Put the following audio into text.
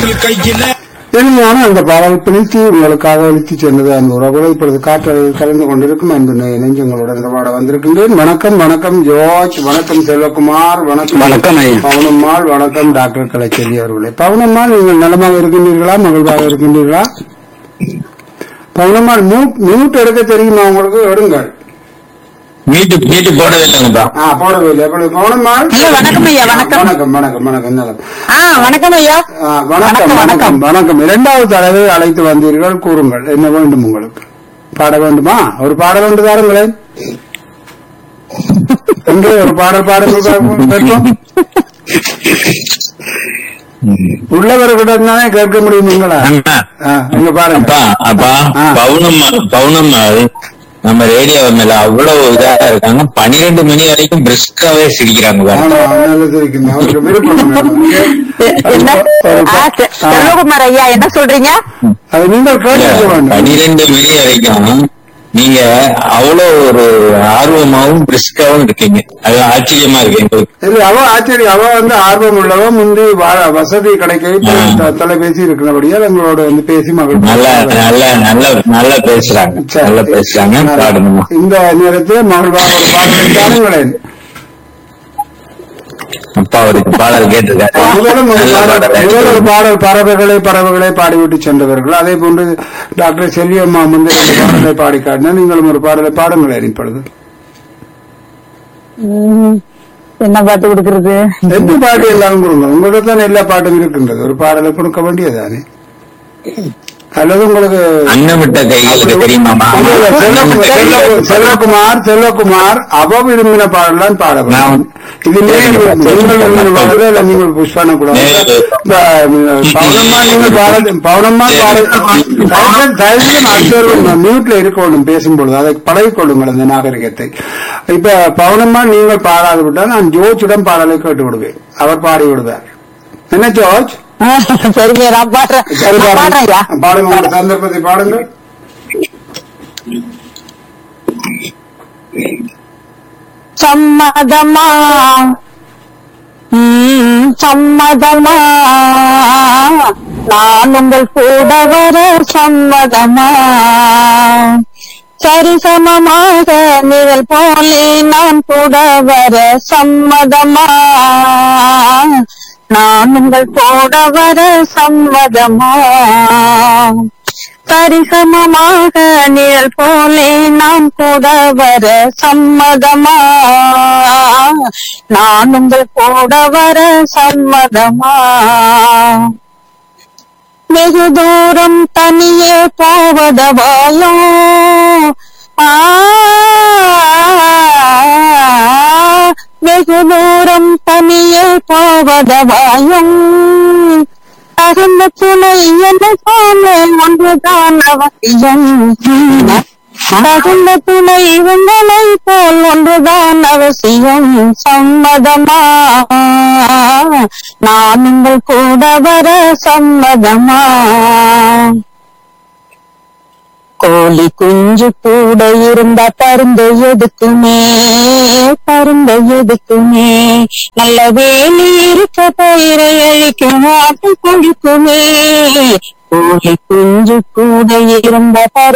கோயில் கையில இனிமையான அந்த பாடல் பிணித்து உங்களுக்காக அளித்து சென்றது அந்த உறவுகளை இப்பொழுது காற்றல் கலந்து கொண்டிருக்கும் அன்பு நெ- நெஞ்சங்களுடன் இந்த பாட வந்திருக்கின்றேன் வணக்கம் வணக்கம் ஜோர்ஜ் வணக்கம் செல்வகுமார் வணக்கம் வணக்கம் ஐயா. பவுனம்மாள் வணக்கம் டாக்டர் கலைச்செல்வி அவர்களே பவுனம்மாள் நீங்கள் நலமாக இருக்கின்றீர்களா மகிழ்வாக இருக்கின்றீர்களா பவுனம்மாள் மியூட் மியூட் எடுக்க தெரியுமா உங்களுக்கு எடுங்கள் மீட்டு மீட்டு போடவே இல்லைங்கப்பா ஆ போடவில்லை அப்பொழுது பவுனம்மாள் ஐயா, வணக்கம் ஐயா, வணக்கம். வணக்கம் வணக்கம் வணக்கம் நலம் ஆ வணக்கம் ஐயா ஆ, வணக்கம் வணக்கம் வணக்கம் இரண்டாவது தடவை அழைத்து வந்தீர்கள் கூறுங்கள் என்ன வேண்டும் உங்களுக்கு பாட வேண்டுமா ஒரு பாடல் ஒன்று தாருங்களேன் எங்கே ஒரு பாடல் பாடுங்கள் கேட்போம் உள்ளவர்கிட்ட தானே கேட்க முடியும் நீங்களா அண்ணா, ஆ, எங்க பாருங்க அப்பா அப்பா ஆ. பவுனம்மா பவுனம்மாள் நம்ம ரேடியோ மேல அவ்வளவு இதா இருக்காங்க பன்னிரெண்டு மணி வரைக்கும் பிரிஸ்காவே சிரிக்கிறாங்க பாருங்க. ஆமா நல்லது இருக்குது அவருக்கு விருப்பம் வேணும். என்ன ஒரு ஆ, ப- செ- ஆ, செல்வகுமார் ஐயா என்ன சொல்றீங்க அது நீங்கள் கேட்க வேண்டும் பன்னிரெண்டு மணி வரைக்கும் நீங்க அவ்வளவு ஒரு ஆர்வமாவும் பிரிஸ்காவும் இருக்கீங்க அது ஆச்சரியமா இருக்கு எங்களுக்கு இல்ல அவ ஆச்சரியம் அவ வந்து ஆர்வம் உள்ளவ முந்தி வா- வசதி கிடைக்க ஆ. தொலைபேசி இருக்கிறபடியால் எங்களோட வந்து பேசி மகள் நல்ல நல்ல நல்ல நல்லா பேசுறாங்க சரி. நல்லா பேசுறாங்க பாடணுமா இந்த நேரத்தில் மகிழ்வாக ஒரு பாடலை தாருங்களேன் அப்பா அவருக்கு பாடல் கேட்டிருக்காரு முதலும் ஒரு நல்ல பாடல் பாடல் முதல் ஒரு பாடல் பறவைகளை பறவைகளை பாடிவிட்டு சென்றவர்கள் அதே போன்று டாக்டர் செல்வியம்மா முந்தைய ஒரு பாடலை பாடி காட்டினா நீங்களும் ஒரு பாடலை பாடுங்களேன் இப்பொழுது ம், என்ன பாட்டு கொடுக்கறது எந்த பாட்டு எல்லாம் கொடுங்க உங்கள்கிட்ட தானே எல்லா பாட்டும் இருக்கின்றது ஒரு பாடலை கொடுக்க வேண்டியதானே அல்லது உங்களுக்கு அன்னம் விட்ட கைகளுக்கு தெரியுமாமா இல்ல, இல்ல, செல்வகுமார், செல்வகு- செல்வகுமார் செல்வகுமார் அவ விரும்பின பாடலாம் பாட வேண்டும். நான் இது நீங்கள் விரும்பும். நீங்கள் விரும்பின பாடல இல்ல நீங்கள் புஷ் பண்ணக்கூடாது நேரு. இந்த, பவுனம்மா நீங்கள் பாட பவுனம்மா பாட தயவுசெய்து அடுத்தவர்கள் மியூட்ல இருக்கணும் பேசும்பொழுது அதை பழகிக்கொள்ளுங்கள் அந்த நாகரிகத்தை இப்ப பவுனம்மா நீங்கள் பாடாது விட்டால் நான் ஜோர்ஜிடம் பாடலை கேட்டு விடுவேன் அவர் பாடி விடுவார் என்ன ஜோர்ஜ் ஆ, சரிங்க நான் பாடுறேன் சரி நான் பாடுறேன் ஐயா பாடுங்க பாடுங்க உங்க சந்தர்ப்பத்தை பாடுங்கள் சம்மதமா ம், சம்மதமா நான் உங்கள் கூட வர சம்மதமா சரிசமமாக நிழல் போலே நான் கூட வர சம்மதமா நான் உங்கள் கூட வர சம்மதமா சரிசமமாக நிழல் போலே நான் கூட வர சம்மதமா நான் உங்கள் கூட வர சம்மதமா வெகு தூரம் தனியே போவதவாயோ ஆ, வெகு தூரம் தனியே போவதவாயும் அகந்த துணை என்ன போல ஒன்றுதான் அவசியம் தகுந்த துணை உங்களை போல் ஒன்றுதான் அவசியம் சம்மதமா நான் உங்கள் கூட வர சம்மதமா கோழி குஞ்சு கூட இருந்தா பருந்த எதுக்குமே பருந்த எதுக்குமே நல்ல வேலி இருக்க பயிரை அழிக்கும் ஆட்டம் கொழுக்குமே கோழி குஞ்சு கூட இருந்தா பருந்த